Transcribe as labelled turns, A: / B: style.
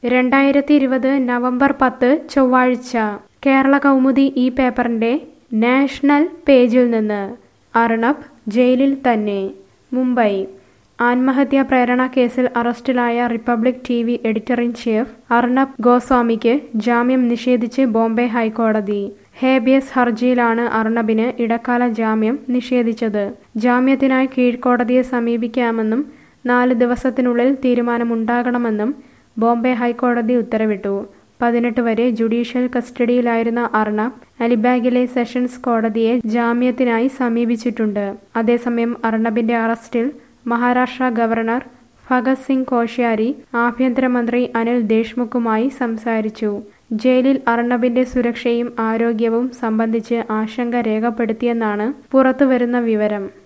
A: രണ്ടായിരത്തി ഇരുപത് നവംബർ പത്ത് ചൊവ്വാഴ്ച കേരള കൗമുദി ഈ പേപ്പറിന്റെ നാഷണൽ പേജിൽ നിന്ന് അർണബ് ജയിലിൽ തന്നെ മുംബൈ ആത്മഹത്യാ പ്രേരണ കേസിൽ അറസ്റ്റിലായ republic T V editor in chief Arnab ഗോസ്വാമിക്ക് ജാമ്യം നിഷേധിച്ച് ബോംബെ ഹൈക്കോടതി ഹേബിയസ് ഹർജിയിലാണ് അർണബിന് ഇടക്കാല ജാമ്യം നിഷേധിച്ചത് ജാമ്യത്തിനായി കീഴ്ക്കോടതിയെ സമീപിക്കാമെന്നും നാല് ദിവസത്തിനുള്ളിൽ തീരുമാനമുണ്ടാകണമെന്നും ബോംബെ ഹൈക്കോടതി ഉത്തരവിട്ടു പതിനെട്ട് വരെ ജുഡീഷ്യൽ കസ്റ്റഡിയിലായിരുന്ന അർണബ് അലിബാഗിലെ സെഷൻസ് കോടതിയെ ജാമ്യത്തിനായി സമീപിച്ചിട്ടുണ്ട് അതേസമയം അർണബിന്റെ അറസ്റ്റിൽ മഹാരാഷ്ട്ര ഗവർണർ ഭഗത് സിംഗ് കോശ്യാരി ആഭ്യന്തരമന്ത്രി അനിൽ ദേശ്മുഖുമായി സംസാരിച്ചു ജയിലിൽ അർണബിന്റെ സുരക്ഷയും ആരോഗ്യവും സംബന്ധിച്ച് ആശങ്ക രേഖപ്പെടുത്തിയെന്നാണ് പുറത്തുവരുന്ന വിവരം